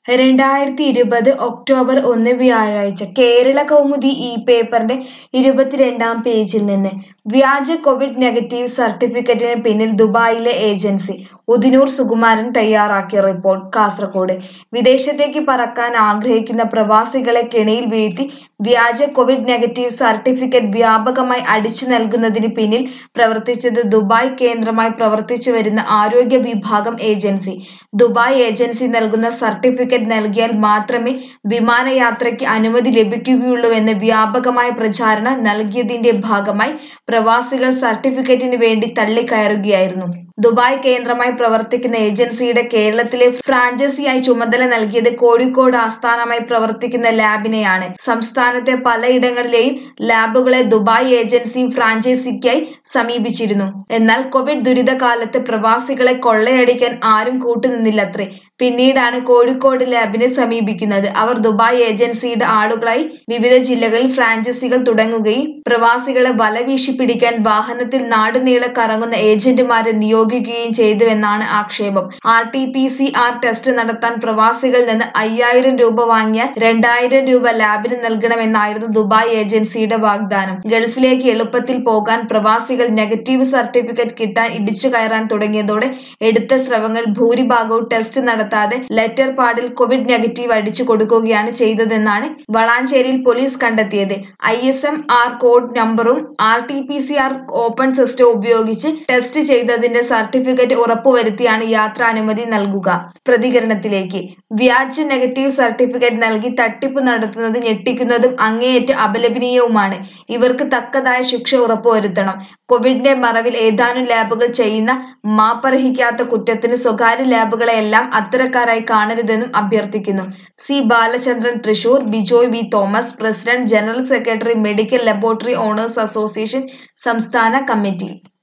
രണ്ടായിരത്തി ഇരുപത് ഒക്ടോബർ ഒന്ന് വ്യാഴാഴ്ച കേരള കൗമുദി ഈ പേപ്പറിന്റെ ഇരുപത്തിരണ്ടാം പേജിൽ നിന്ന് വ്യാജ കോവിഡ് നെഗറ്റീവ് സർട്ടിഫിക്കറ്റിന് പിന്നിൽ ദുബായിലെ ഏജൻസി ഉദിനൂർ സുകുമാരൻ തയ്യാറാക്കിയ റിപ്പോർട്ട് കാസർഗോഡ് വിദേശത്തേക്ക് പറക്കാൻ ആഗ്രഹിക്കുന്ന പ്രവാസികളെ കെണിയിൽ വീഴ്ത്തി വ്യാജ കോവിഡ് നെഗറ്റീവ് സർട്ടിഫിക്കറ്റ് വ്യാപകമായി അടിച്ചു നൽകുന്നതിന് പിന്നിൽ പ്രവർത്തിച്ചത് ദുബായ് കേന്ദ്രമായി പ്രവർത്തിച്ചു വരുന്ന ആരോഗ്യ വിഭാഗം ഏജൻസി ദുബായ് ഏജൻസി നൽകുന്ന സർട്ടിഫിക്കറ്റ് നൽകിയാൽ മാത്രമേ വിമാനയാത്രയ്ക്ക് അനുമതി ലഭിക്കുകയുള്ളൂവെന്ന് വ്യാപകമായ പ്രചാരണം നൽകിയതിന്റെ ഭാഗമായി പ്രവാസികൾ സർട്ടിഫിക്കറ്റിന് വേണ്ടി തള്ളിക്കയറുകയായിരുന്നു ദുബായ് കേന്ദ്രമായി പ്രവർത്തിക്കുന്ന ഏജൻസിയുടെ കേരളത്തിലെ ഫ്രാഞ്ചൈസിയായി ചുമതല നൽകിയത് കോഴിക്കോട് ആസ്ഥാനമായി പ്രവർത്തിക്കുന്ന ലാബിനെയാണ് സംസ്ഥാനത്തെ പലയിടങ്ങളിലെയും ലാബുകളെ ദുബായ് ഏജൻസി ഫ്രാഞ്ചൈസിക്കായി സമീപിച്ചിരുന്നു എന്നാൽ കോവിഡ് ദുരിതകാലത്ത് പ്രവാസികളെ കൊള്ളയടിക്കാൻ ആരും കൂട്ടുനിന്നില്ലത്രേ പിന്നീടാണ് കോഴിക്കോട് ലാബിനെ സമീപിക്കുന്നത് അവർ ദുബായ് ഏജൻസിയുടെ ആളുകളായി വിവിധ ജില്ലകളിൽ ഫ്രാഞ്ചൈസികൾ തുടങ്ങുകയും പ്രവാസികളെ വലവീശി പിടിക്കാൻ വാഹനത്തിൽ നാടുനീളെ കറങ്ങുന്ന ഏജന്റുമാരെ നിയോഗിക്കുകയും ചെയ്തുവെന്നാണ് ആക്ഷേപം R T P C R test നടത്താൻ പ്രവാസികളിൽ നിന്ന് അയ്യായിരം രൂപ വാങ്ങിയാൽ രണ്ടായിരം രൂപ ലാബിന് നൽകണമെന്നായിരുന്നു ദുബായ് ഏജൻസിയുടെ വാഗ്ദാനം ഗൾഫിലേക്ക് എളുപ്പത്തിൽ പോകാൻ പ്രവാസികൾ നെഗറ്റീവ് സർട്ടിഫിക്കറ്റ് കിട്ടാൻ ഇടിച്ചു കയറാൻ തുടങ്ങിയതോടെ എടുത്ത സ്രവങ്ങൾ ഭൂരിഭാഗവും ടെസ്റ്റ് നടത്താതെ ലെറ്റർ പാഡിൽ കോവിഡ് നെഗറ്റീവ് അടിച്ചു കൊടുക്കുകയാണ് ചെയ്തതെന്നാണ് വളാഞ്ചേരിയിൽ പോലീസ് കണ്ടെത്തിയത് I S M R code നമ്പറും R T P C R open system ഉപയോഗിച്ച് ടെസ്റ്റ് ചെയ്തതിന്റെ സർട്ടിഫിക്കറ്റ് ഉറപ്പുവരുത്തിയാണ് യാത്രാനുമതി നൽകുക പ്രതികരണത്തിലേക്ക് വ്യാജ നെഗറ്റീവ് സർട്ടിഫിക്കറ്റ് നൽകി തട്ടിപ്പ് നടത്തുന്നത് ഞെട്ടിക്കുന്നതും അങ്ങേയറ്റം അപലപനീയവുമാണ് ഇവർക്ക് തക്കതായ ശിക്ഷ ഉറപ്പുവരുത്തണം കോവിഡിന്റെ മറവിൽ ഏതാനും ലാബുകൾ ചെയ്യുന്ന മാപ്പർഹിക്കാത്ത കുറ്റത്തിന് സ്വകാര്യ ലാബുകളെയെല്ലാം അത്തരക്കാരായി കാണരുതെന്നും അഭ്യർത്ഥിക്കുന്നു C Balachandran Thrissur Bijoy V Thomas president general secretary medical laboratory owners association സംസ്ഥാന കമ്മിറ്റി